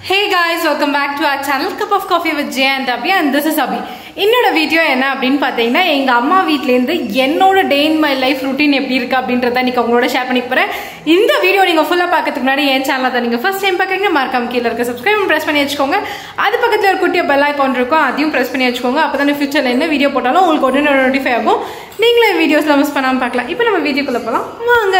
Hey guys, welcome back to our channel Cup of Coffee with Jay and Abhi and this is Abhi. என்னோட video என்ன அப்படின்னு பார்த்தீங்கன்னா எங்கள் அம்மா வீட்லேருந்து என்னோட day in my life routine எப்படி இருக்கு அப்படின்றத இன்னைக்கு உங்களோட ஷேர் பண்ணி போகிறேன் இந்த வீடியோ நீங்கள் ஃபுல்லாக பார்க்கறதுக்கு முன்னாடி என் சேனலை தான் நீங்கள் ஃபர்ஸ்ட் டைம் பார்க்குறீங்க மறக்காம கீழே இருக்க சப்ஸ்கிரைப் ப்ரெஸ் பண்ணி வச்சுக்கோங்க அது பக்கத்தில் ஒரு குட்டிய பெல் ஐக்கான் இருக்கும் அதையும் ப்ரெஸ் பண்ணி வச்சுக்கோங்க அப்போ தானே ஃபியூச்சரில் என்ன வீடியோ போட்டாலும் உங்களுக்கு உடனே நோட்டிஃபை ஆகும் நீங்களே வீடியோஸில் மிஸ் பண்ணாமல் பார்க்கலாம் இப்போ நம்ம வீடியோக்குள்ளே போகலாம் வாங்க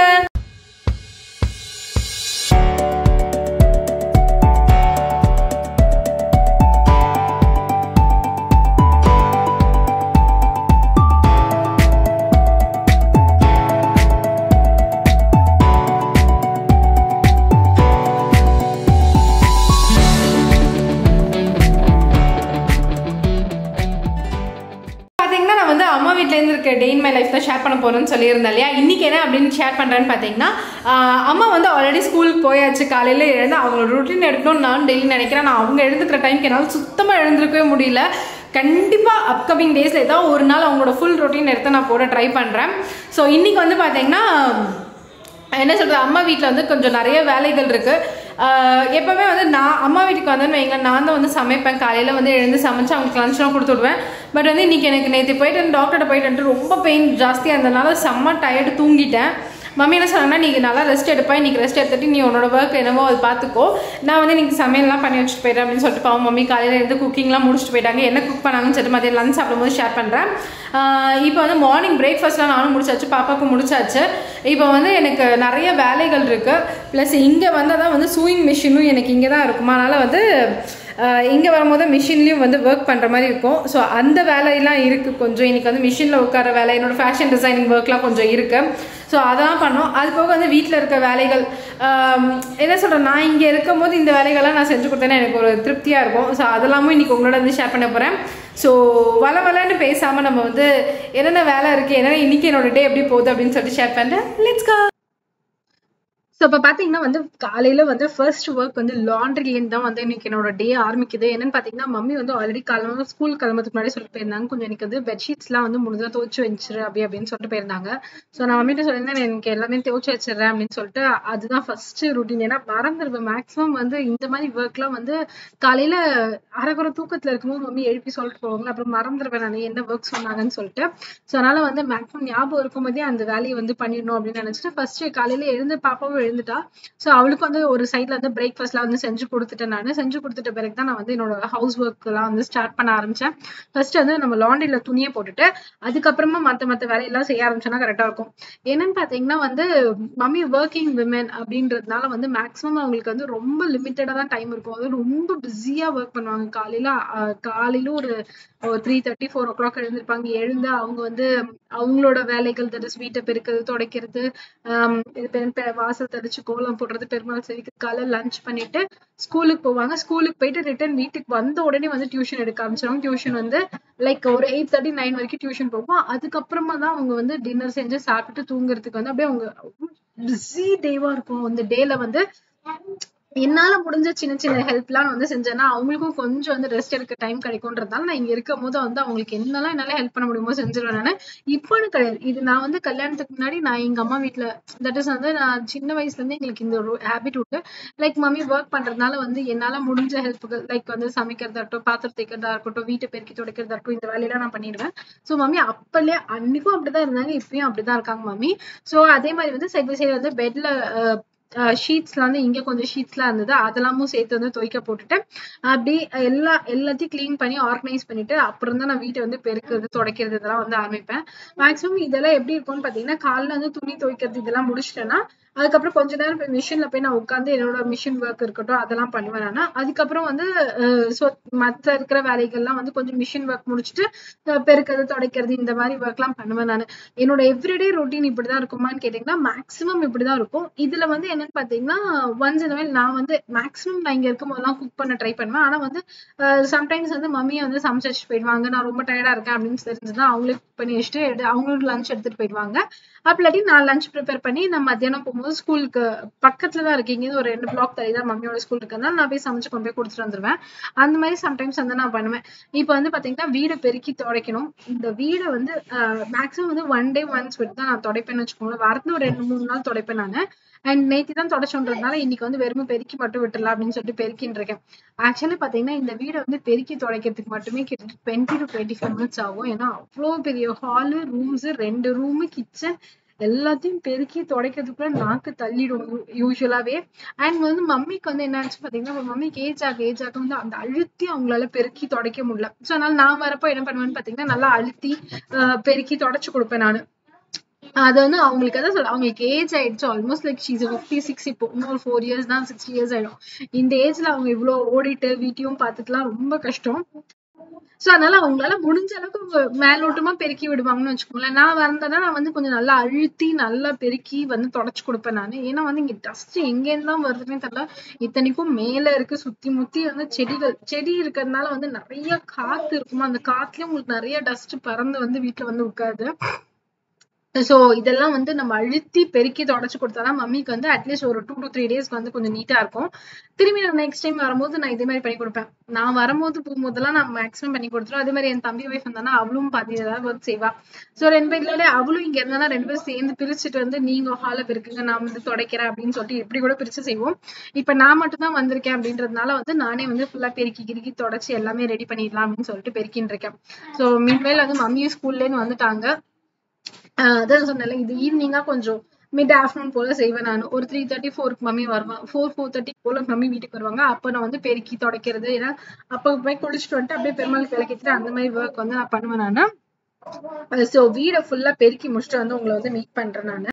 பார்த்தீங்கன்னா நான் வந்து அம்மா வீட்டிலேருந்து இருக்க டே இன் மை லைஃப் தான் ஷேர் பண்ண போகிறேன்னு சொல்லியிருந்தேன் இல்லையா இன்றைக்கி என்ன அப்படின்னு ஷேர் பண்ணுறேன்னு பார்த்தீங்கன்னா ஆஹ் அம்மா வந்து ஆல்ரெடி ஸ்கூலுக்கு போயாச்சு காலையில் எழுந்து அவங்களோட ருட்டீன் எடுக்கணும்னு நான் டெய்லி நினைக்கிறேன் நான் அவங்க எழுந்துக்கிற டைம்க்கு என்னால் சுத்தமாக எழுந்திருக்கவே முடியல கண்டிப்பாக அப்கமிங் டேஸில் ஏதாவது ஒரு நாள் அவங்களோட ஃபுல் ரொட்டீன் எடுத்து நான் போட ட்ரை பண்ணுறேன் ஸோ இன்றைக்கி வந்து பார்த்தீங்கன்னா என்ன சொல்கிறது அம்மா வீட்டில் வந்து கொஞ்சம் நிறைய வேலைகள் இருக்குது எப்போவுமே வந்து நான் அம்மா வீட்டுக்கு வந்தேன்னு வைங்களேன் நான் தான் வந்து சமைப்பேன் காலையில் வந்து எழுந்து சமைச்சு அவங்களுக்கு லஞ்ச்லாம் கொடுத்து விடுவேன் பட் வந்து இன்றைக்கி எனக்கு நேற்று போயிட்டு டாக்டர்கிட்ட போயிட்டு வந்துட்டு ரொம்ப பெயின் ஜாஸ்தியாக இருந்ததுனால செம்ம டயர்டு தூங்கிட்டேன் மம்மி என்ன சொன்னாங்கன்னா நீங்கள் நல்லா ரெஸ்ட் எடுப்பா இன்றைக்கி ரெஸ்ட் எடுத்துட்டு நீ உன்னோட ஒர்க் என்னவோ அது பார்த்துக்கோ நான் வந்து இன்றைக்கி சமையல்லாம் பண்ணி வச்சுட்டு போயிட்டேன் அப்படின்னு சொல்லிட்டு பாவம் மம்மி காலையில் இருந்து குக்கிங்லாம் முடிச்சுட்டு போயிட்டாங்க என்ன குக் பண்ணாங்கன்னு சொல்லிட்டு மதியம் லஞ்ச் சாப்பிடும்போது ஷேர் பண்ணுறேன் இப்போ வந்து மார்னிங் பிரேக்ஃபாஸ்ட்லாம் நானும் முடிச்சாச்சு பாப்பாவுக்கும் முடிச்சாச்சு இப்போ வந்து எனக்கு நிறைய வேலைகள் இருக்குது ப்ளஸ் இங்கே வந்தால் தான் வந்து சூயிங் மிஷினும் எனக்கு இங்கே தான் இருக்குமா அதனால் வந்து இங்கே வரும்போது மிஷின்லேயும் வந்து ஒர்க் பண்ணுற மாதிரி இருக்கும் ஸோ அந்த வேலையெல்லாம் இருக்குது கொஞ்சம் இன்னைக்கு வந்து மிஷினில் உட்கார வேலை என்னோட ஃபேஷன் டிசைனிங் ஒர்க்லாம் கொஞ்சம் இருக்குது ஸோ அதெல்லாம் பண்ணோம் அது போக வந்து வீட்டில் இருக்க வேலைகள் ஆம், என்ன சொல்கிறேன் நான் இங்கே இருக்கும் போது இந்த வேலைகள்லாம் நான் செஞ்சு கொடுத்தேன்னா எனக்கு ஒரு திருப்தியாக இருக்கும் ஸோ அதெல்லாமும் இன்னைக்கு உங்களோட வந்து ஷேர் பண்ண போகிறேன் ஸோ வள வளன்னு பேசாமல் நம்ம வந்து என்னென்ன வேலை இருக்குது என்னென்ன இன்னைக்கு என்னோட டே எப்படி போகுது அப்படின்னு சொல்லிட்டு ஷேர் பண்ணுறேன் லெட்ஸ் கோ ஸோ இப்போ பார்த்தீங்கன்னா வந்து காலையில் வந்து ஃபர்ஸ்ட் ஒர்க் வந்து லாண்ட்ரிலேருந்து தான் வந்து இன்னைக்கு என்னோட டே ஆரம்பிக்குது என்னன்னு பார்த்தீங்கன்னா மம்மி வந்து ஆல்ரெடி காலையில் ஸ்கூல் கிளம்புறதுக்கு முன்னாடி சொல்லிட்டு போயிருந்தாங்க கொஞ்சம் எனக்கு வந்து பெட்ஷீட்ஸ்லாம் வந்து முடிஞ்சா துவச்சி வச்சிரு அப்படி அப்படின்னு சொல்லிட்டு போயிருந்தாங்க ஸோ நான் மம்மிட்ட சொல்லியிருந்தேன் எனக்கு எல்லாமே துவச்சி வச்சிடுறேன் அப்படின்னு சொல்லிட்டு அதுதான் ஃபர்ஸ்ட் ருட்டீன் ஏன்னா மறந்துடுவேன் மேக்ஸிமம் வந்து இந்த மாதிரி ஒர்க்லாம் வந்து காலையில் அரைக்குறை தூக்கத்தில் இருக்கும்போது மம்மி எழுப்பி சொல்லிட்டு போவாங்க அப்புறம் மறந்துடுவேன் நான் என்ன ஒர்க் சொன்னாங்கன்னு சொல்லிட்டு ஸோ அதனால வந்து மேக்ஸிமம் ஞாபகம் இருக்கும்போதே அந்த வேலையை வந்து பண்ணிடணும் அப்படின்னு நினச்சிட்டு ஃபர்ஸ்ட் காலையில் எழுந்து பாப்பாவும் எழுந்துட்டா ஸோ அவளுக்கு வந்து ஒரு சைட்ல வந்து பிரேக்ஃபாஸ்ட்லாம் வந்து செஞ்சு கொடுத்துட்டேன் நான் செஞ்சு கொடுத்துட்ட பிறகு தான் நான் வந்து என்னோட ஹவுஸ் ஒர்க் எல்லாம் வந்து ஸ்டார்ட் பண்ண ஆரம்பிச்சேன் ஃபர்ஸ்ட் வந்து நம்ம லாண்ட்ரியில துணியை போட்டுட்டு அதுக்கப்புறமா மத்த மத்த வேலையெல்லாம் செய்ய ஆரம்பிச்சோன்னா கரெக்டா இருக்கும் என்னன்னு பாத்தீங்கன்னா வந்து மம்மி ஒர்க்கிங் விமன் அப்படின்றதுனால வந்து மேக்ஸிமம் அவங்களுக்கு வந்து ரொம்ப லிமிட்டடா தான் டைம் இருக்கும் அது ரொம்ப பிஸியா ஒர்க் பண்ணுவாங்க காலையில அஹ், காலையில ஒரு three thirty four o'clock எழுந்திருப்பாங்க எழுந்து அவங்க வந்து அவங்களோட வேலைகள் தட் இஸ் வீட்டை பெருக்கிறது துடைக்கிறது ஆம், இது பெ- பெ- வாசல் தெளிச்சு கோலம் போடுறது பெருமாள் செடிக்கு காலை லஞ்ச் பண்ணிட்டு ஸ்கூலுக்கு போவாங்க ஸ்கூலுக்கு போயிட்டு ரிட்டர்ன் வீட்டுக்கு வந்த உடனே வந்து டியூஷன் எடுக்க ஆரம்பிச்சிருவாங்க டியூஷன் வந்து லைக் ஒரு எயிட் தேர்ட்டி நைன் வரைக்கும் டியூஷன் போகும் அதுக்கப்புறமா தான் அவங்க வந்து டின்னர் செஞ்சு சாப்பிட்டுட்டு தூங்குறதுக்கு வந்து அப்படியே அவங்க பிஸி டேவா இருக்கும் அந்த டேல வந்து என்னால முடிஞ்ச சின்ன சின்ன ஹெல்ப்லாம் நான் வந்து செஞ்சேன்னா அவங்களுக்கும் கொஞ்சம் வந்து ரெஸ்ட் எடுக்க டைம் கிடைக்கும்ன்றதால நான் இங்க இருக்கும் போது வந்து அவங்களுக்கு என்னெல்லாம் என்னால ஹெல்ப் பண்ண முடியுமோ செஞ்சிருவேன் நானு இப்போன்னு கிடையாது இது நான் வந்து கல்யாணத்துக்கு முன்னாடி நான் எங்க அம்மா வீட்ல தட் இஸ் வந்து நான் சின்ன வயசுல இருந்து எங்களுக்கு இந்த ஒரு ஹேபிட் உண்டு லைக் மம்மி ஒர்க் பண்றதுனால வந்து என்னால முடிஞ்ச ஹெல்ப்புகள் லைக் வந்து சமைக்கிறதா இருக்கட்டும் பாத்திரம் தேய்க்கிறதா இருக்கட்டும் வீட்டை பெருக்கி துடைக்கிறதா இருக்கட்டும் இந்த வேலையெல்லாம் நான் பண்ணிடுவேன் சோ மம்மி அப்பலே அன்னைக்கும் அப்படிதான் இருந்தாங்க இப்பயும் அப்படிதான் இருக்காங்க மம்மி சோ அதே மாதிரி வந்து சைடு பை சைடு வந்து பெட்ல ஷீட்ஸ்லாம் வந்து இங்க கொஞ்சம் ஷீட்ஸ்லாம் இருந்தது அதெல்லாமும் சேர்த்து வந்து துவைக்க போட்டுட்டு அப்படி எல்லா எல்லாத்தையும் க்ளீன் பண்ணி ஆர்கனைஸ் பண்ணிட்டு அப்புறம் தான் நான் வீட்டை வந்து பெருக்கிறது துடைக்கிறது இதெல்லாம் வந்து ஆரம்பிப்பேன் மேக்ஸிமம் இதெல்லாம் எப்படி இருக்கும்னு பாத்தீங்கன்னா காலைல வந்து துணி துவைக்கிறது இதெல்லாம் முடிச்சிட்டேன்னா அதுக்கப்புறம் கொஞ்ச நேரம் போய் மிஷின்ல போய் நான் உட்காந்து என்னோட மிஷின் ஒர்க் இருக்கட்டும் அதெல்லாம் பண்ணுவேன் நான் அதுக்கப்புறம் வந்து ஸோ மற்ற இருக்கிற வேலைகள்லாம் வந்து கொஞ்சம் மிஷின் ஒர்க் முடிச்சுட்டு அஹ் பெருக்கிறது துடைக்கிறது இந்த மாதிரி ஒர்க்லாம் பண்ணுவேன் நான் என்னோட எவ்ரிடே ரொட்டீன் இப்படிதான் இருக்குமான்னு கேட்டீங்கன்னா மேக்ஸிமம் இப்படிதான் இருக்கும் இதுல வந்து என்னன்னு பாத்தீங்கன்னா ஒன்ஸ் இந்த மாதிரி நான் வந்து மேக்ஸிமம் நான் இங்க இருக்கும் போதெல்லாம் குக் பண்ண ட்ரை பண்ணுவேன் ஆனா வந்து சம்டைம்ஸ் வந்து மம்மியை வந்து சமைச்சு வச்சுட்டு போயிடுவாங்க நான் ரொம்ப டயர்டா இருக்கேன் அப்படின்னு தெரிஞ்சுதான் அவங்களே குக் பண்ணி வச்சுட்டு எடு- அவங்களுக்கு லஞ்ச் எடுத்துட்டு போயிடுவாங்க அப்படி இல்லாட்டி நான் லஞ்ச் ப்ரிப்பேர் பண்ணி நான் மத்தியானம் போகும்போது இருக்கும்போது ஸ்கூலுக்கு பக்கத்துல தான் இருக்கு இங்கே ஒரு ரெண்டு பிளாக் தள்ளி தான் மம்மியோட ஸ்கூல் இருக்கிறதுனால நான் போய் சமைச்சு கொண்டு போய் கொடுத்துட்டு வந்துருவேன் அந்த மாதிரி சம்டைம்ஸ் வந்து நான் பண்ணுவேன் இப்போ வந்து பாத்தீங்கன்னா வீடை பெருக்கி துடைக்கணும் இந்த வீடை வந்து மேக்ஸிமம் வந்து ஒன் டே ஒன்ஸ் விட்டு தான் நான் துடைப்பேன்னு வச்சுக்கோங்களேன் வாரத்துல ஒரு ரெண்டு மூணு நாள் துடைப்பேன் நான் அண்ட் நேத்தி தான் தொடச்சோன்றதுனால இன்னைக்கு வந்து வெறும் பெருக்கி மட்டும் விட்டுலாம் அப்படின்னு சொல்லிட்டு பெருக்கின்னு இருக்கேன் ஆக்சுவலி பாத்தீங்கன்னா இந்த வீடை வந்து பெருக்கி துடைக்கிறதுக்கு மட்டுமே கிட்டத்தட்ட twenty to twenty five minutes ஆகும் ஏன்னா அவ்வளோ பெரிய ஹாலு ரூம்ஸ் ரெண்டு ரூமு கிச்சன் எல்லாத்தையும் பெருக்கி துடைக்கிறதுக்குள்ள நாக்கு தள்ளிடும் யூஸ்வலாவே அண்ட் வந்து மம்மிக்கு வந்து என்ன ஆச்சு பாத்தீங்கன்னா இப்ப மம்மிக்கு ஏஜ் ஆக ஏஜ் ஆக வந்து அந்த அழுத்தி அவங்களால பெருக்கி துடைக்க முடியல ஸோ அதனால நான் வரப்போ என்ன பண்ணுவேன்னு பாத்தீங்கன்னா நல்லா அழுத்தி ஆஹ் பெருக்கி துடைச்சு கொடுப்பேன் நானு அது வந்து அவங்களுக்கு அதான் சொல்ல அவங்களுக்கு ஏஜ் ஆயிடுச்சு almost like she's fifty six இப்போ இன்னொரு ஃபோர் இயர்ஸ் தான் சிக்ஸ்டி இயர்ஸ் ஆயிடும் இந்த ஏஜ்ல அவங்க இவ்வளோ ஓடிட்டு வீட்டையும் பார்த்துட்டுலாம் ரொம்ப கஷ்டம் சோ அதனால அவங்களால முடிஞ்ச அளவுக்கு அவங்க மேலோட்டமா பெருக்கி விடுவாங்கன்னு வச்சுக்கோங்களேன் நான் வந்தேன்னா நான் வந்து கொஞ்சம் நல்லா அழுத்தி நல்லா பெருக்கி வந்து தொடச்சு கொடுப்பேன் நான் ஏன்னா வந்து இங்க டஸ்ட் எங்க இருந்து தான் வருதுன்னே தெரியல இத்தனைக்கும் மேல இருக்கு சுத்தி முத்தி வந்து செடிகள் செடி இருக்கிறதுனால வந்து நிறைய காத்து இருக்குமா அந்த காத்துலயும் உங்களுக்கு நிறைய டஸ்ட் பறந்து வந்து வீட்டுல வந்து உட்காருது சோ இதெல்லாம் வந்து நம்ம அழுத்தி பெருக்கி தொடச்சு கொடுத்தாதான் மம்மிக்கு வந்து அட்லீஸ்ட் ஒரு டூ டு த்ரீ டேஸ்க்கு வந்து கொஞ்சம் நீட்டா இருக்கும் திரும்பி நான் நெக்ஸ்ட் டைம் வரும்போது நான் இதே மாதிரி பண்ணி கொடுப்பேன் நான் வரும்போது போகும்போதெல்லாம் நான் மேக்ஸிமம் பண்ணி கொடுத்துருவேன் அதே மாதிரி என் தம்பி ஒய்ஃப் வந்தானா அவளும் பாதி ஏதாவது ஒர்க் செய்வா சோ ரெண்டு பேர்ல அவளும் இங்க இருந்தானா ரெண்டு பேரும் சேர்ந்து பிரிச்சுட்டு வந்து நீங்க ஹால பெருக்குங்க நான் வந்து துடைக்கிறேன் அப்படின்னு சொல்லிட்டு இப்படி கூட பிரிச்சு செய்வோம் இப்ப நான் மட்டும் தான் வந்திருக்கேன் அப்படின்றதுனால வந்து நானே வந்து ஃபுல்லா பெருக்கி கிருக்கி தொடச்சு எல்லாமே ரெடி பண்ணிடலாம் அப்படின்னு சொல்லிட்டு பெருக்கின்னு இருக்கேன் சோ மீன்வேல் வந்து மம்மியும் ஸ்கூல்ல இருந்து வந்துட்டாங்க ஆஹ் அதான் சொன்னேன்ல இது ஈவினிங்கா கொஞ்சம் மிட் ஆஃப்டர்நூன் போல செய்வேன் நான் ஒரு த்ரீ தேர்ட்டி ஃபோருக்கு மம்மி வருவாங்க ஃபோர் ஃபோர் தேர்ட்டி போல மம்மி வீட்டுக்கு வருவாங்க அப்ப நான் வந்து பெருக்கி துடைக்கிறது ஏன்னா அப்ப போய் குளிச்சுட்டு வந்துட்டு அப்படியே பெருமாளுக்கு விளக்கிட்டு அந்த மாதிரி ஒர்க் வந்து நான் பண்ணுவேன் நானு ஸோ வீடை ஃபுல்லா பெருக்கி முடிச்சுட்டு வந்து உங்களை வந்து மீட் பண்றேன் நான்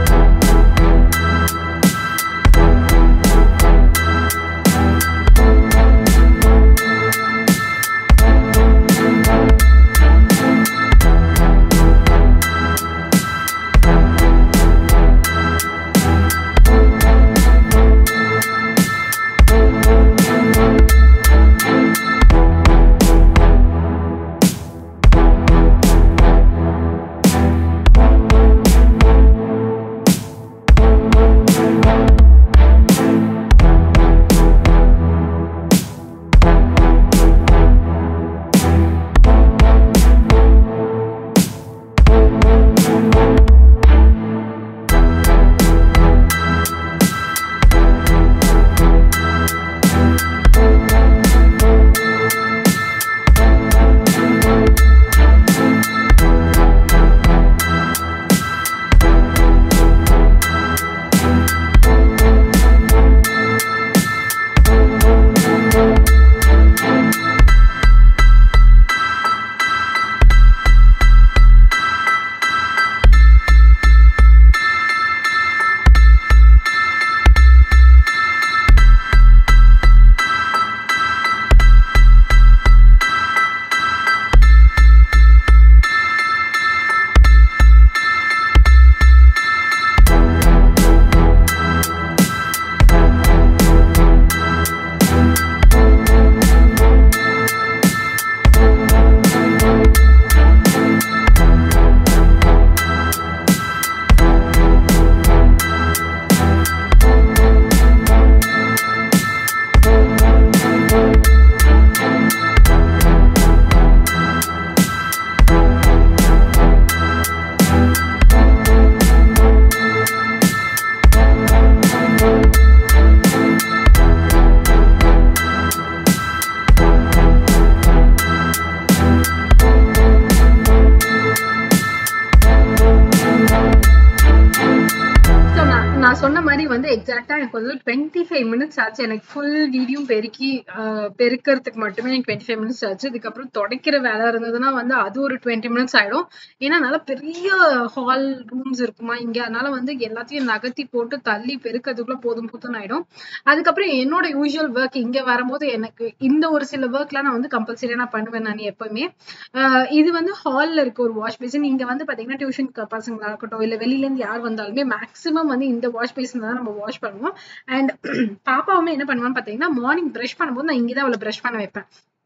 சொன்ன மாதிரி வந்து எக்ஸாக்டா எனக்கு வந்து டுவெண்ட்டி ஃபைவ் மினிட்ஸ் ஆச்சு எனக்கு ஃபுல் வீடியோ பெருக்கி ஆஹ் பெருக்கிறதுக்கு மட்டுமே எனக்கு டுவெண்ட்டி ஃபைவ் மினிட்ஸ் ஆச்சு இதுக்கப்புறம் துடைக்கிற வேலை இருந்ததுன்னா வந்து அது ஒரு டுவெண்ட்டி மினிட்ஸ் ஆயிடும் ஏன்னா நல்ல பெரிய ஹால் ரூம்ஸ் இருக்குமா இங்க அதனால வந்து எல்லாத்தையும் நகர்த்தி போட்டு தள்ளி பெருக்கிறதுக்குள்ள போதும் போதும் ஆயிடும் அதுக்கப்புறம் என்னோட யூஸ்வல் ஒர்க் இங்க வரும்போது எனக்கு இந்த ஒரு சில ஒர்க்லாம் நான் வந்து கம்பல்சரியா நான் பண்ணுவேன் நான் எப்பவுமே ஆஹ் இது வந்து ஹால்ல இருக்க ஒரு வாஷ் பேசின் இங்க வந்து பாத்தீங்கன்னா டியூஷன் பசங்களா இருக்கட்டும் இல்ல வெளியில இருந்து யார் வந்தாலுமே மேக்ஸிமம் வந்து இந்த வாஷ் பேசின் தான் நம்ம வாஷ் பண்ணுவோம் அண்ட் பாப்பாவுமே என்ன பண்ணுவான்னு பாத்தீங்கன்னா மார்னிங் பிரஷ் பண்ணும்போது நான் இங்கதான் அவளை பிரஷ் பண்ண வைப்பேன்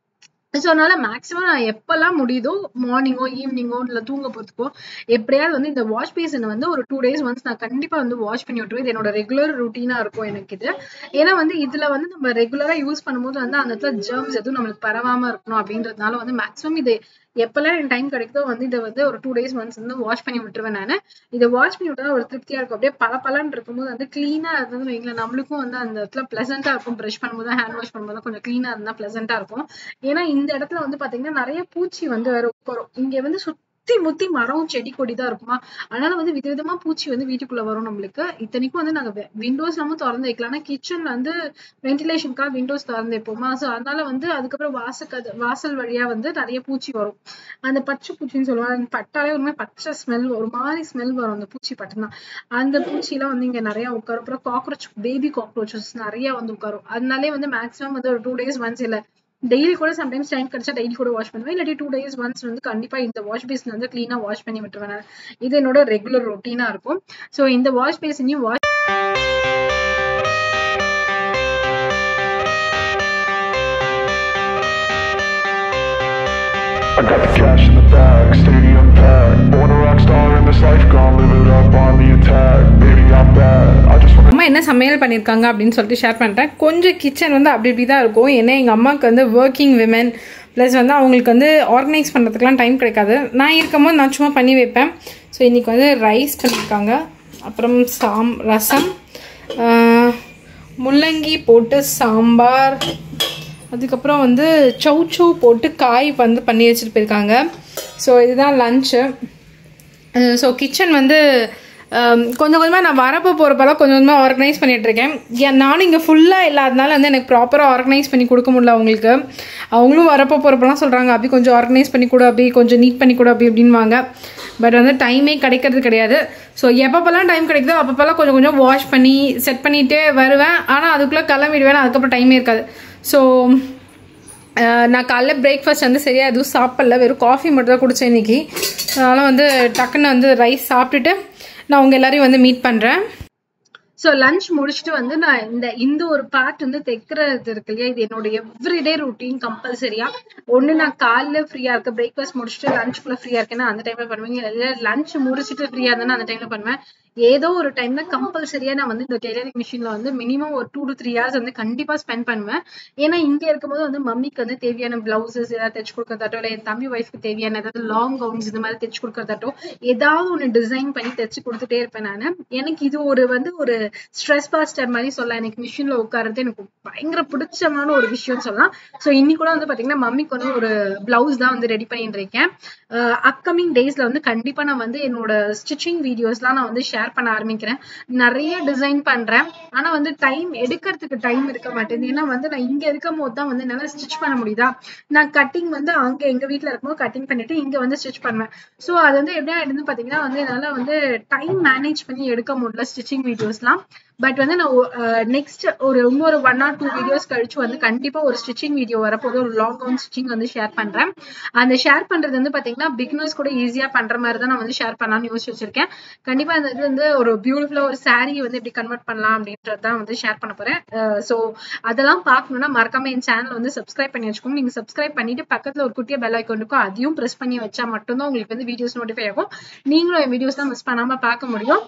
ஸோ அதனால மேக்ஸிமம் நான் எப்பெல்லாம் முடியுதோ மார்னிங்கோ ஈவினிங்கோ இல்லை தூங்க போகிறதுக்கோ எப்படியாவது வந்து இந்த வாஷ் பேசினை வந்து ஒரு டூ டேஸ் ஒன்ஸ் நான் கண்டிப்பாக வந்து வாஷ் பண்ணி விட்டுருவேன் இது என்னோட ரெகுலர் ருட்டீனாக இருக்கும் எனக்கு இது ஏன்னா வந்து இதில் வந்து நம்ம ரெகுலராக யூஸ் பண்ணும்போது வந்து அந்த இடத்துல ஜெர்ம்ஸ் எதுவும் நம்மளுக்கு பரவாமல் இருக்கணும் அப்படின்றதுனால வந்து மேக்ஸிமம் இது எப்பெல்லாம் எனக்கு டைம் கிடைக்குதோ வந்து இதை வந்து ஒரு டூ டேஸ் ஒன்ஸ் வந்து வாஷ் பண்ணி விட்டுருவேன் நான் இதை வாஷ் பண்ணி விட்டா ஒரு திருப்தியா இருக்கும் அப்படியே பல பலன்னு இருக்கும்போது வந்து கிளீனா இருந்ததுன்னு வைங்களேன் நம்மளுக்கும் வந்து அந்த இடத்துல பிளசண்டா இருக்கும் ப்ரஷ் பண்ணும்போது ஹேண்ட் வாஷ் பண்ணும்போது கொஞ்சம் கிளீனா இருந்தா பிளசண்டா இருக்கும் ஏன்னா இந்த இடத்துல வந்து பாத்தீங்கன்னா நிறைய பூச்சி வந்து வேற உட்காரும் இங்க வந்து சுத்தி முத்தி மரம் செடி கொடி தான் இருக்குமா அதனால வந்து விதவிதமா பூச்சி வந்து வீட்டுக்குள்ள வரும் நம்மளுக்கு இத்தனைக்கும் வந்து நாங்க விண்டோஸ் எல்லாமும் திறந்து வைக்கலாம் ஆனா கிச்சன்ல வந்து வென்டிலேஷனுக்காக விண்டோஸ் திறந்து வைப்போமா ஸோ அதனால வந்து அதுக்கப்புறம் வாசக்கது வாசல் வழியா வந்து நிறைய பூச்சி வரும் அந்த பச்சை பூச்சின்னு சொல்லுவாங்க பட்டாலே ஒரு மாதிரி பச்சை ஸ்மெல் ஒரு மாதிரி ஸ்மெல் வரும் அந்த பூச்சி பட்டுனா அந்த பூச்சிலாம் வந்து இங்க நிறைய உட்காரும் அப்புறம் காக்ரோச் பேபி காக்ரோச்சஸ் நிறைய வந்து உட்காரும் அதனாலே வந்து மேக்ஸிமம் வந்து ஒரு டூ டேஸ் ஒன்ஸ் இல்ல டெய்லி கூட சம்டைம்ஸ் டைம் கிடைச்சா டெய்லி கூட வாஷ் பண்ணுவேன் இல்லாட்டி டூ டேஸ் ஒன்ஸ் வந்து கண்டிப்பா இந்த வாஷ் பேசின் வந்து கிளீனா வாஷ் பண்ணி விட்டுருவேன் நான். இது என்னோட ரெகுலர் ரொட்டீனா இருக்கும் ஸோ இந்த வாஷ் பேசினையும் wash I got the cash in the bag, stadium packed. Born a rock star in this life, gonna live it up on the attack. Baby, I'm bad. I just wanna. அம்மா என்ன சமையல் பண்ணியிருக்காங்க அப்படின்னு சொல்லிட்டு share பண்ணிட்டேன் கொஞ்சம் kitchen வந்து அப்படி இப்படி தான் இருக்கும் ஏன்னா எங்கள் அம்மாவுக்கு வந்து ஒர்க்கிங் விமன் ப்ளஸ் வந்து அவங்களுக்கு வந்து ஆர்கனைஸ் பண்ணுறதுக்குலாம் டைம் கிடைக்காது நான் இருக்கும்போது நான் சும்மா பண்ணி வைப்பேன் ஸோ இன்றைக்கி வந்து ரைஸ் பண்ணியிருக்காங்க அப்புறம் சாம் ரசம் ஆஹ், முள்ளங்கி போட்டு சாம்பார் அதுக்கப்புறம் வந்து சௌச்சௌ போட்டு காய் வந்து பண்ணி வச்சுட்டு போயிருக்காங்க ஸோ இதுதான் லஞ்சு ஸோ கிச்சன் வந்து ஹம், கொஞ்சம் கொஞ்சமாக நான் வரப்போ போகிறப்பெல்லாம் கொஞ்சம் கொஞ்சமாக ஆர்கனைஸ் பண்ணிட்டு இருக்கேன் ஏன் நானும் இங்கே ஃபுல்லாக இல்லாதனால வந்து எனக்கு ப்ராப்பராக ஆர்கனைஸ் பண்ணி கொடுக்க முடியல அவங்களுக்கு அவங்களும் வரப்போ போகிறப்பெல்லாம் சொல்கிறாங்க அப்படி கொஞ்சம் ஆர்கனைஸ் பண்ணி கொடு அப்படி கொஞ்சம் நீட் பண்ணி கொடு அப்படி அப்படின்வாங்க பட் வந்து டைமே கிடைக்கிறது கிடையாது ஸோ எப்பப்பெல்லாம் டைம் கிடைக்குதோ அப்பப்பெல்லாம் கொஞ்சம் கொஞ்சம் வாஷ் பண்ணி செட் பண்ணிகிட்டே வருவேன் ஆனால் அதுக்குள்ளே கிளம்பிடுவேன் அதுக்கப்புறம் டைமே இருக்காது ஸோ அஹ் நான் காலைல பிரேக்ஃபாஸ்ட் வந்து சரியாக எதுவும் சாப்பிடல வெறும் காஃபி மட்டும் தான் குடித்தேன் இன்னைக்கு அதனால் வந்து டக்குன்னு வந்து ரைஸ் சாப்பிட்டுட்டு நான் உங்கள் எல்லாரையும் வந்து மீட் பண்ணுறேன் ஸோ லஞ்ச் முடிச்சுட்டு வந்து நான் இந்த இந்த ஒரு பார்ட் வந்து தைக்கிறது இருக்கு இல்லையா இது என்னோட எவ்ரிடே ரொட்டீன் கம்பல்சரியா ஒண்ணு நான் காலைல ஃப்ரீயா இருக்க பிரேக்ஃபாஸ்ட் முடிச்சுட்டு லஞ்சுக்குள்ள ஃப்ரீயா இருக்கேன்னா அந்த டைம்ல பண்ணுவேன் இல்ல லஞ்ச் முடிச்சுட்டு ஃப்ரீயா இருந்தேன்னா அந்த டைம்ல பண்ணுவேன் ஏதோ ஒரு டைம்ல கம்பல்சரியா நான் வந்து இந்த டெய்லரிங் மிஷின்ல வந்து மினிமம் ஒரு டூ டு த்ரீ ஹவர்ஸ் வந்து கண்டிப்பா ஸ்பெண்ட் பண்ணுவேன் ஏன்னா இங்க இருக்கும்போது வந்து மம்மிக்கு வந்து தேவையான பிளவுசஸ் ஏதாவது தைச்சு கொடுக்கறதாட்டோ இல்ல என் தம்பி ஒய்ஃப்க்கு தேவையான ஏதாவது லாங் கவுன்ஸ் இந்த மாதிரி தைச்சு கொடுக்கறதாட்டோ ஏதாவது ஒண்ணு டிசைன் பண்ணி தைச்சு கொடுத்துட்டே இருப்பேன் நானு எனக்கு இது ஒரு வந்து ஒரு ஸ்ட்ரெஸ் பாஸ்டர் மாதிரி சொல்லலாம் எனக்கு மிஷின்ல உட்கார்றது எனக்கு பயங்கர பிடிச்சமான ஒரு விஷயம் சொல்லலாம் சோ இன்னைக்கு கூட வந்து பாத்தீங்கன்னா மம்மிக்கு வந்து ஒரு பிளவுஸ் தான் வந்து ரெடி பண்ணிட்டு இருக்கேன் அப்கமிங் டேஸ்ல வந்து கண்டிப்பா நான் வந்து என்னோட ஸ்டிச்சிங் வீடியோஸ்லாம் நான் வந்து ஷேர் பண்ண ஆரம்பிக்கிறேன் நிறைய டிசைன் பண்றேன் ஆனா வந்து டைம் எடுக்கிறதுக்கு டைம் இருக்க மாட்டேங்குது ஏன்னா வந்து நான் இங்க இருக்கும் போது தான் வந்து என்னால ஸ்டிச் பண்ண முடியுதா நான் கட்டிங் வந்து அங்க எங்க வீட்ல இருக்கும்போது கட்டிங் பண்ணிட்டு இங்க வந்து ஸ்டிச் பண்ணுவேன் சோ அது வந்து எப்படி ஆயிடுதுன்னு பாத்தீங்கன்னா வந்து என்னால வந்து டைம் மேனேஜ் பண்ணி எடுக்க முடியல ஸ்டிச்சிங் வீடியோஸ்லாம் பட் வந்து நான் நெக்ஸ்ட் ஒரு இன்னொரு ஒன் ஆர் டூ வீடியோஸ் கழிச்சு வந்து கண்டிப்பா ஒரு ஸ்டிச்சிங் வீடியோ வரப்போது ஒரு லாங் கவுன் ஸ்டிச்சிங் வந்து ஷேர் பண்றேன் அந்த ஷேர் பண்றது வந்து பாத்தீங்கன்னா பிகினர்ஸ் கூட ஈஸியா பண்ற மாதிரி தான் நான் வந்து ஷேர் பண்ணலாம்னு யோசிச்சு வச்சிருக்கேன் கண்டிப்பா அந்த இது வந்து ஒரு பியூட்டிஃபுல்லா ஒரு saree வந்து எப்படி கன்வெர்ட் பண்ணலாம் அப்படின்றது தான் வந்து ஷேர் பண்ண போறேன் சோ அதெல்லாம் பார்க்கணும்னா மறக்காம என் சேனல் வந்து சப்ஸ்கிரைப் பண்ணி வச்சுக்கோங்க நீங்க சப்ஸ்கிரைப் பண்ணிட்டு பக்கத்துல ஒரு குட்டியா பெல் ஐக்கான் இருக்கும் அதையும் பிரஸ் பண்ணி வச்சா மட்டும்தான் உங்களுக்கு வந்து வீடியோஸ் நோட்டிஃபை ஆகும் நீங்களும் என் வீடியோஸ் தான் மிஸ் பண்ணாம பார்க்க முடியும்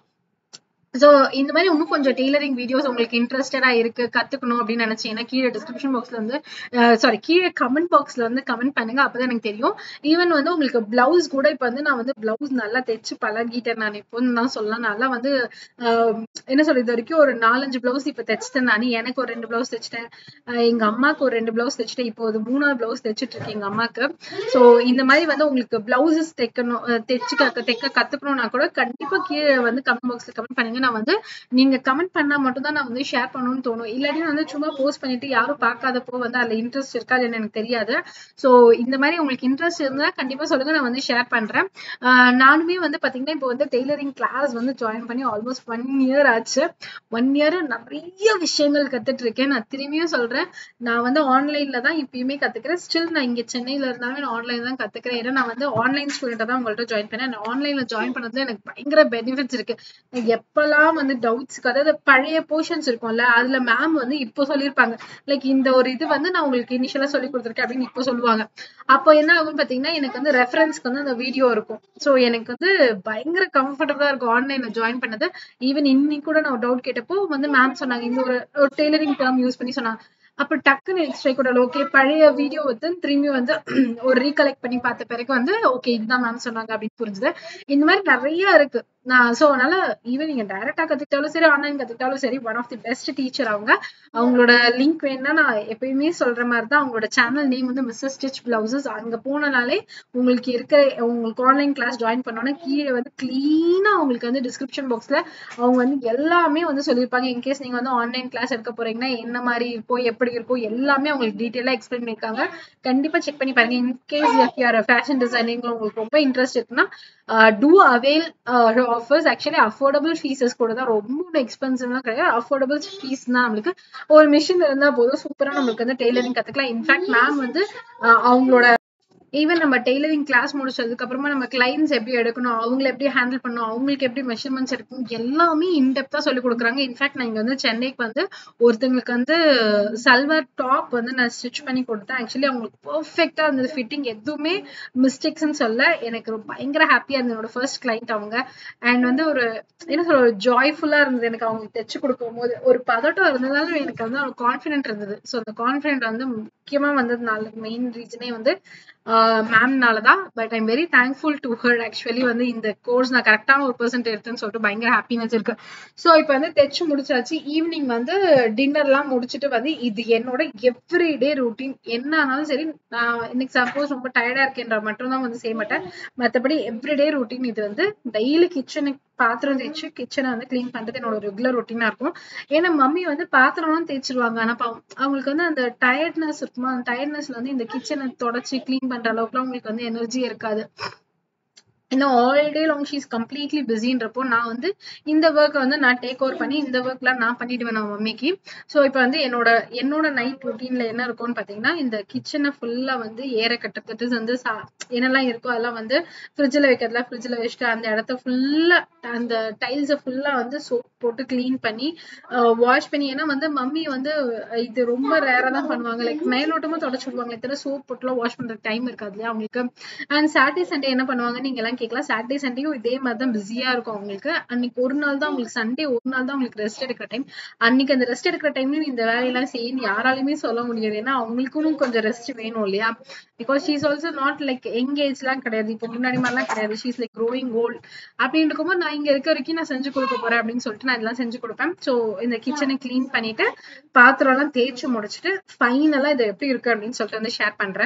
சோ இந்த மாதிரி இன்னும் கொஞ்சம் டெய்லரிங் வீடியோஸ் உங்களுக்கு இன்ட்ரெஸ்டடா இருக்கு கத்துக்கணும் அப்படின்னு நினைச்சீங்கன்னா கீழே டிஸ்கிரிப்ஷன் பாக்ஸ்ல வந்து சாரி கீழே கமெண்ட் பாக்ஸ்ல வந்து கமெண்ட் பண்ணுங்க அப்பதான் எனக்கு தெரியும் ஈவன் வந்து உங்களுக்கு பிளவுஸ் கூட இப்ப வந்து நான் வந்து பிளவுஸ் நல்லா தைச்சு பழகிட்டேன் நான் இப்போ தான் சொல்லலாம் நல்லா வந்து ஆஹ் என்ன சொல்றது இது வரைக்கும் ஒரு நாலஞ்சு பிளவுஸ் இப்ப தைச்சிட்டேன் நான் எனக்கு ஒரு ரெண்டு பிளவுஸ் தைச்சிட்டேன் ஆஹ் எங்க அம்மாக்கு ஒரு ரெண்டு பிளவுஸ் தைச்சிட்டேன் இப்போ ஒரு மூணாவது பிளவுஸ் தைச்சிட்டு இருக்கேன் எங்க அம்மாக்கு சோ இந்த மாதிரி வந்து உங்களுக்கு பிளவுசஸ் தைக்கணும் அஹ் தைச்சு க- தைக்க கத்துக்கணும்னா கூட கண்டிப்பா கீழே வந்து கமெண்ட் பாக்ஸ்ல கமெண்ட் பண்ணுங்க நான் வந்து நீங்க கமெண்ட் பண்ணா மட்டும் தான் நான் வந்து ஷேர் பண்ணணும்னு தோணும் இல்லாட்டி நான் வந்து சும்மா போஸ்ட் பண்ணிட்டு யாரும் பார்க்காதப்போ வந்து அதுல இன்ட்ரெஸ்ட் இருக்கா இல்லைன்னு எனக்கு தெரியாது சோ இந்த மாதிரி உங்களுக்கு இன்ட்ரெஸ்ட் இருந்தா கண்டிப்பா சொல்லுங்க நான் வந்து ஷேர் பண்றேன் ஆஹ் நானுமே வந்து பாத்தீங்கன்னா இப்போ வந்து டெய்லரிங் கிளாஸ் வந்து ஜாயின் பண்ணி ஆல்மோஸ்ட் ஒன் இயர் ஆச்சு ஒன் இயர் நிறைய விஷயங்கள் கத்துட்டு இருக்கேன் நான் திரும்பியும் சொல்றேன் நான் வந்து ஆன்லைன்ல தான் இப்பயுமே கத்துக்கிறேன் ஸ்டில் நான் இங்க சென்னையில இருந்தாலும் நான் ஆன்லைன் தான் கத்துக்கிறேன் ஏன்னா நான் வந்து ஆன்லைன் ஸ்டூடெண்டா தான் உங்கள்ட்ட ஜாயின் பண்ணேன் ஆன்லைன்ல ஜாயின் பண்ணதுல எனக்கு பயங்கர பெனிஃபிட்ஸ் இருக்கு நான் எப்பெல்லாம் எப்பெல்லாம் வந்து டவுட்ஸ்க்கு அதாவது பழைய போர்ஷன்ஸ் இருக்கும்ல அதுல மேம் வந்து இப்போ சொல்லியிருப்பாங்க லைக் இந்த ஒரு இது வந்து நான் உங்களுக்கு இனிஷியலா சொல்லி கொடுத்துருக்கேன் அப்படின்னு இப்போ சொல்லுவாங்க அப்போ என்ன ஆகும்னு பாத்தீங்கன்னா எனக்கு வந்து ரெஃபரன்ஸ்க்கு வந்து அந்த வீடியோ இருக்கும் ஸோ எனக்கு வந்து பயங்கர கம்ஃபர்டபுளா இருக்கும் ஆன்லைன்ல ஜாயின் பண்ணது ஈவன் இன்னைக்கு கூட நான் டவுட் கேட்டப்போ வந்து மேம் சொன்னாங்க இந்த ஒரு ஒரு டெய்லரிங் டேர்ம் யூஸ் பண்ணி சொன்னாங்க அப்ப டக்குன்னு எக்ஸ்ட்ரா கூட ஓகே பழைய வீடியோ வந்து திரும்பி வந்து ஒரு ரீகலெக்ட் பண்ணி பார்த்த பிறகு வந்து ஓகே இதுதான் மேம் சொன்னாங்க அப்படின்னு புரிஞ்சுது இந்த மாதிரி நிறைய இருக்கு நான் சோ அதனால ஈவன் நீங்க டைரக்டா கத்துக்கிட்டாலும் சரி ஆன்லைன் கத்துக்கிட்டாலும் சரி one of the best teacher அவங்க அவங்களோட லிங்க் வேணும்னா நான் எப்பயுமே சொல்ற மாதிரி தான் அவங்களோட சேனல் நேம் வந்து மிஸ்ஸஸ் ஸ்டிச் பிளவுசஸ் அங்க போனனாலே உங்களுக்கு இருக்கிற உங்களுக்கு ஆன்லைன் கிளாஸ் ஜாயின் பண்ணோன்னா கீழே வந்து கிளீனா உங்களுக்கு வந்து டிஸ்கிரிப்ஷன் பாக்ஸ்ல அவங்க வந்து எல்லாமே வந்து சொல்லியிருப்பாங்க இன்கேஸ் நீங்க வந்து ஆன்லைன் கிளாஸ் எடுக்க போறீங்கன்னா என்ன மாதிரி இருக்கும் எப்படி இருக்கும் எல்லாமே அவங்களுக்கு டீட்டெயிலா எக்ஸ்பிளைன் பண்ணிருக்காங்க கண்டிப்பா செக் பண்ணி பாருங்க இன்கேஸ் யார் ஃபேஷன் டிசைனிங்ல உங்களுக்கு ரொம்ப இன்ட்ரெஸ்ட் இருக்குன்னா to avail offers actually affordable fees கூட தான் ரொம்ப எக்ஸ்பென்சிவ்லாம் கிடையாது அஃபோர்டபுள் ஃபீஸ் தான் நம்மளுக்கு ஒரு மிஷின் இருந்தா போதும் சூப்பரா நம்மளுக்கு வந்து டெய்லரிங் கத்துக்கலாம் இன்ஃபேக்ட் மேம் வந்து அஹ், அவங்களோட ஈவன் நம்ம டெய்லரிங் கிளாஸ் முடிச்சதுக்கு அப்புறமா நம்ம கிளைண்ட்ஸ் எப்படி எடுக்கணும் அவங்கள எப்படி ஹேண்டில் பண்ணணும் அவங்களுக்கு எப்படி மெஷர்மெண்ட்ஸ் எடுக்கணும் எல்லாமே இன்டெப்தா சொல்லி கொடுக்குறாங்க இன்ஃபேக்ட் நான் இங்க வந்து சென்னைக்கு வந்து ஒருத்தங்களுக்கு வந்து சல்வார் டாப் வந்து நான் ஸ்டிச் பண்ணி கொடுத்தேன் ஆக்சுவலி அவங்களுக்கு பெர்ஃபெக்டா இருந்தது ஃபிட்டிங் எதுவுமே மிஸ்டேக்ஸ்னு சொல்ல எனக்கு ரொம்ப பயங்கர ஹாப்பியா இருந்தது என்னோட ஃபர்ஸ்ட் கிளைண்ட் அவங்க அண்ட் வந்து ஒரு என்ன சொல்ற ஒரு ஜாய்ஃபுல்லா இருந்தது எனக்கு அவங்களுக்கு தைச்சு கொடுக்கும் போது ஒரு பதட்டம் இருந்ததாலும் எனக்கு வந்து ஒரு கான்ஃபிடென்ட் இருந்தது ஸோ அந்த கான்ஃபிடென்ட் வந்து முக்கியமா வந்ததுனால மெயின் ரீசனே வந்து மேம்னால தான் but I'm very thankful to her actually வந்து இந்த கோர்ஸ் நான் கரெக்டான ஒரு பர்சன்ட் எடுத்தேன்னு சொல்லிட்டு பயங்கர ஹாப்பினஸ் இருக்கு ஸோ இப்போ வந்து தைச்சு முடிச்சாச்சு ஈவினிங் வந்து டின்னர்லாம் முடிச்சுட்டு வந்து இது என்னோட எவ்ரிடே ரூட்டீன் என்ன ஆனாலும் சரி நான் இன்னைக்கு சப்போஸ் ரொம்ப டயர்டா இருக்கேன்ற மட்டும் தான் வந்து செய்ய மாட்டேன் மற்றபடி எவ்ரிடே ரூட்டீன் இது வந்து டெய்லி கிச்சனுக்கு பாத்திரம் தேய்ச்சு கிச்சனை வந்து க்ளீன் பண்றது என்னோட ரெகுலர் ரொட்டீனா இருக்கும் ஏன்னா மம்மி வந்து பாத்திரம்லாம் தேய்ச்சிருவாங்க ஆனா பாவம் அவங்களுக்கு வந்து அந்த டயர்ட்னஸ் இருக்குமா அந்த டயர்ட்னஸ்ல வந்து இந்த கிச்சனை தொடச்சி க்ளீன் பண்ற அளவுக்குலாம் அவங்களுக்கு வந்து எனர்ஜி இருக்காது இன்னும் all day long she's completely பிஸின்றப்போ நான் வந்து இந்த ஒர்க்கை வந்து நான் டேக் ஓவர் பண்ணி இந்த ஒர்க்லாம் நான் பண்ணிடுவேன் நான் மம்மிக்கு ஸோ இப்போ வந்து என்னோட என்னோட நைட் ரொட்டீன்ல என்ன இருக்கும்னு பார்த்தீங்கன்னா இந்த கிச்சனை ஃபுல்லா வந்து ஏற கட்டத்தட்டு வந்து சா என்னெல்லாம் இருக்கோ அதெல்லாம் வந்து ஃப்ரிட்ஜில் வைக்கிறதுல ஃப்ரிட்ஜில் வச்சுட்டு அந்த இடத்த ஃபுல்லா அந்த டைல்ஸை ஃபுல்லா வந்து சோப் போட்டு க்ளீன் பண்ணி வாஷ் பண்ணி ஏன்னா வந்து மம்மி வந்து இது ரொம்ப ரேரா தான் பண்ணுவாங்க லைக் மேலோட்டமா தொடச்சு விடுவாங்க இத்தனை சோப் போட்டுலாம் வாஷ் பண்றதுக்கு டைம் இருக்காது இல்லையா அவங்களுக்கு அண்ட் சாட்டர்டே சண்டே என்ன பண்ணுவாங்க நீங்க எல்லாம் கேட்கலாம் சாட்டர்டே சண்டேயும் இதே மாதிரி தான் பிஸியா இருக்கும் அவங்களுக்கு அன்னைக்கு ஒரு நாள் தான் உங்களுக்கு சண்டே ஒரு நாள் தான் உங்களுக்கு ரெஸ்ட் எடுக்கிற டைம் அன்னைக்கு அந்த ரெஸ்ட் எடுக்கிற டைம்லயும் இந்த வேலையெல்லாம் செய்யணும் யாராலையுமே சொல்ல முடியாது ஏன்னா அவங்களுக்கும் கொஞ்சம் ரெஸ்ட் வேணும் இல்லையா because she's also not like engage எல்லாம் கிடையாது இப்போ முன்னாடி மாதிரிலாம் கிடையாது ஷீஸ் லைக் க்ரோயிங் ஓல்ட் அப்படின்னு இருக்கும்போது நான் இங்க இருக்க வரைக்கும் நான் செஞ்சு கொடுக்க போறேன் அப்படின்னு சொல்லிட்டு நான் இதெல்லாம் செஞ்சு கொடுப்பேன் ஸோ இந்த கிச்சனை க்ளீன் பண்ணிட்டு பாத்திரம் எல்லாம் தேய்ச்சி முடிச்சுட்டு ஃபைனலா இது எப்படி இருக்கு அப்படின்னு சொல்லிட்டு வந்து ஷேர் பண்றேன்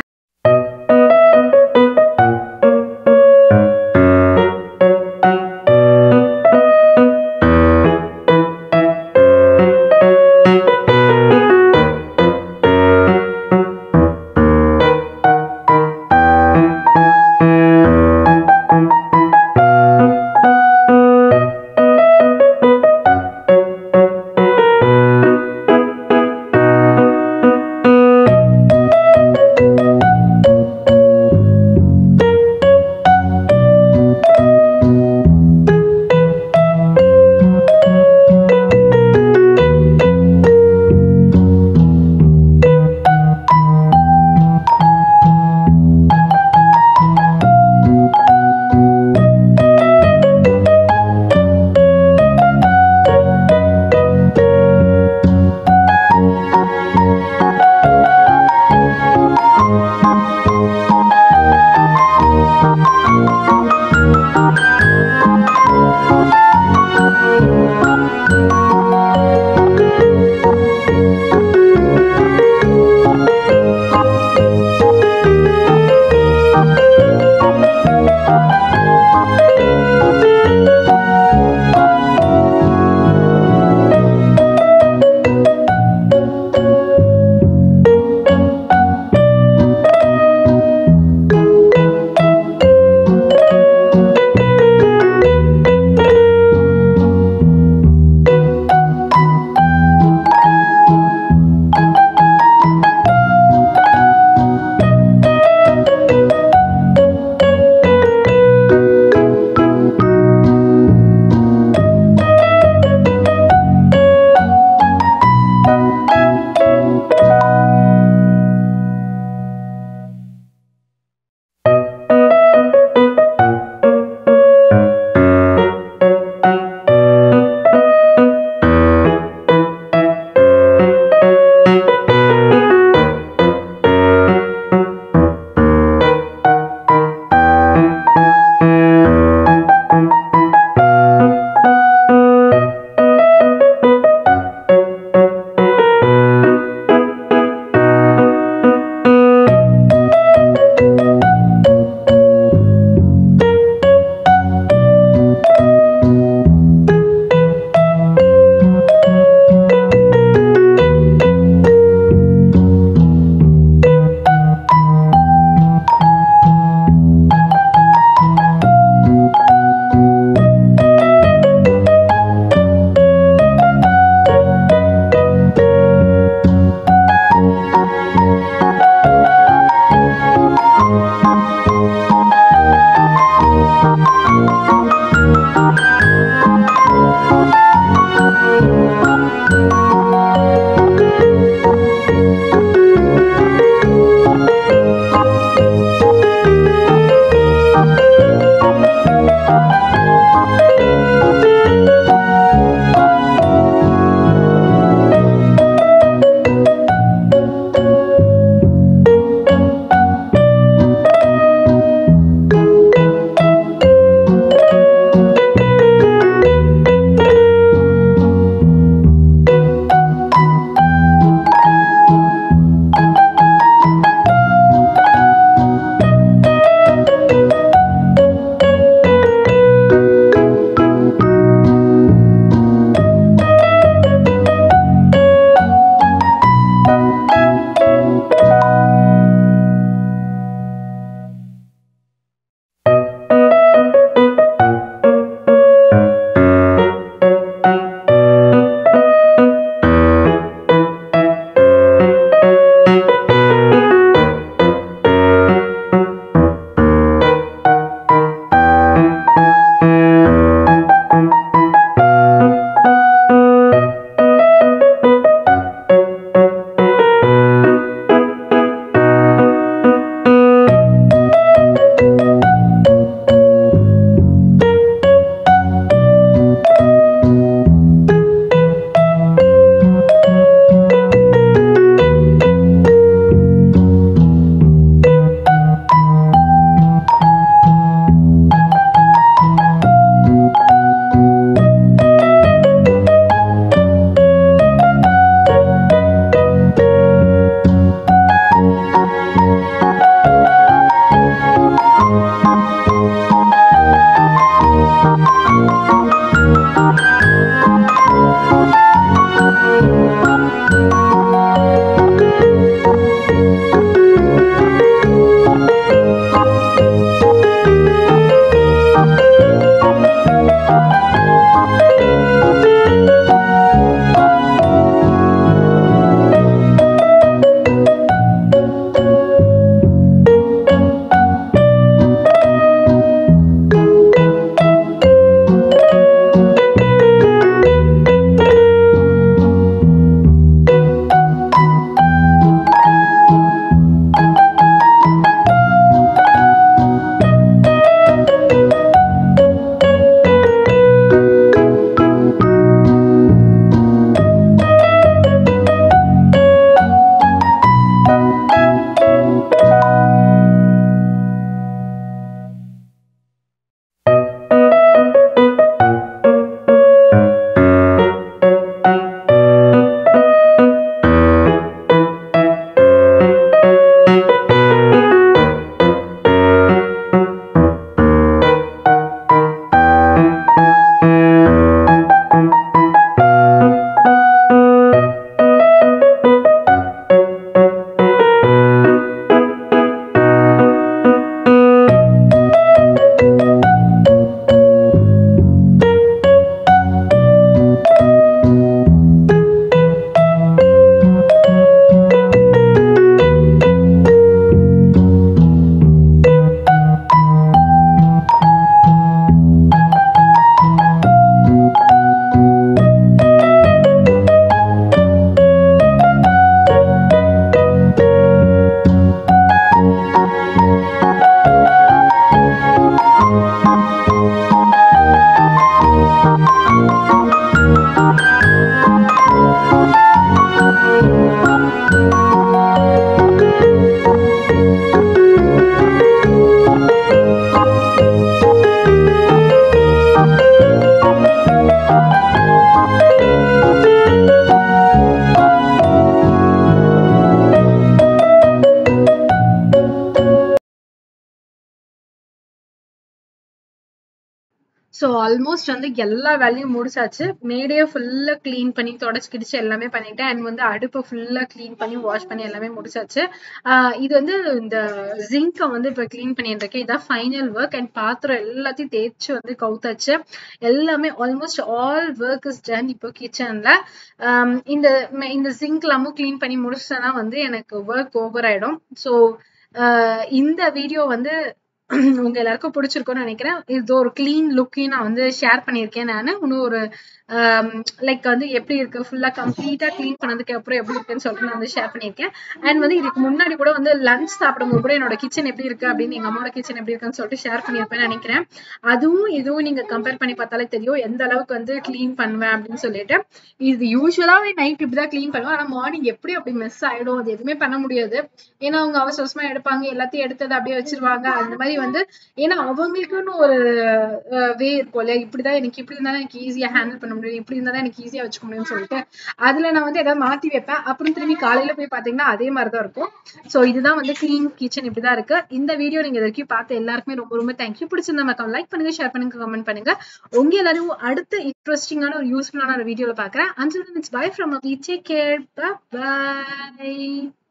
ஸோ ஆல்மோஸ்ட் வந்து எல்லா வேலையும் முடிச்சாச்சு மேடையை ஃபுல்லா க்ளீன் பண்ணி தொடச்சு கிடிச்சு எல்லாமே பண்ணிட்டேன் அண்ட் வந்து அடுப்பை ஃபுல்லா க்ளீன் பண்ணி வாஷ் பண்ணி எல்லாமே முடிச்சாச்சு ஆஹ் இது வந்து இந்த ஜிங்கை வந்து இப்போ க்ளீன் பண்ணிட்டு இருக்கேன் இதான் ஃபைனல் ஒர்க் அண்ட் பாத்திரம் எல்லாத்தையும் தேய்ச்சி வந்து கவுத்தாச்சு எல்லாமே almost all work is done இப்போ கிச்சன்ல இந்த இந்த ஜிங்க் எல்லாமும் க்ளீன் பண்ணி முடிச்சேன்னா வந்து எனக்கு ஒர்க் ஓவர் ஆயிடும் ஸோ இந்த வீடியோ வந்து உங்க எல்லாருக்கும் பிடிச்சிருக்கும்னு நினைக்கிறேன் இது ஒரு கிளீன் லுக்கையும் நான் வந்து ஷேர் பண்ணியிருக்கேன் நான் இன்னும் ஒரு லைக் வந்து எப்படி இருக்கு ஃபுல்லா கம்ப்ளீட்டா க்ளீன் பண்ணதுக்கு அப்புறம் எப்படி இருக்குன்னு சொல்லிட்டு நான் வந்து ஷேர் பண்ணியிருக்கேன் அண்ட் வந்து இதுக்கு முன்னாடி கூட வந்து லஞ்ச் சாப்பிடும்போது கூட என்னோட கிச்சன் எப்படி இருக்கு அப்படின்னு எங்க அம்மாவோட கிச்சன் எப்படி இருக்குன்னு சொல்லிட்டு ஷேர் பண்ணியிருப்பேன்னு நினைக்கிறேன் அதுவும் இதுவும் நீங்க கம்பேர் பண்ணி பார்த்தாலே தெரியும் எந்த அளவுக்கு வந்து க்ளீன் பண்ணுவேன் அப்படின்னு சொல்லிட்டு இது யூஸ்வலாவே நைட் இப்படிதான் க்ளீன் பண்ணுவேன் ஆனா மார்னிங் எப்படி அப்படி மிஸ் ஆயிடும் அது எதுவுமே பண்ண முடியாது ஏன்னா அவங்க அவசர அவசரமா எடுப்பாங்க எல்லாத்தையும் எடுத்ததை அப்படியே வச்சிருவாங்க அந்த மாதிரி வந்து ஏன்னா அவங்களுக்குன்னு ஒரு வே இருக்கும் இல்லையா இப்படிதான் எனக்கு இப்படி இருந்தா எனக்கு ஈஸியா ஹேண்டில் பண்ண முடியும் இப்படி இருந்தா எனக்கு ஈஸியா வச்சுக்க முடியும்னு சொல்லிட்டு அதுல நான் வந்து ஏதாவது மாத்தி வைப்பேன் அப்புறம் திரும்பி காலையில போய் பாத்தீங்கன்னா அதே மாதிரிதான் இருக்கும் சோ இதுதான் வந்து கிளீன் கிச்சன் இப்படிதான் இருக்கு இந்த வீடியோ நீங்க இது வரைக்கும் பார்த்த எல்லாருக்குமே ரொம்ப ரொம்ப தேங்க்யூ பிடிச்சிருந்தா மக்கள் லைக் பண்ணுங்க ஷேர் பண்ணுங்க கமெண்ட் பண்ணுங்க உங்க எல்லாரும் அடுத்த இன்ட்ரெஸ்டிங்கான ஒரு யூஸ்ஃபுல்லான ஒரு வீடியோல பாக்குறேன் Anjal it's bye from uh take care by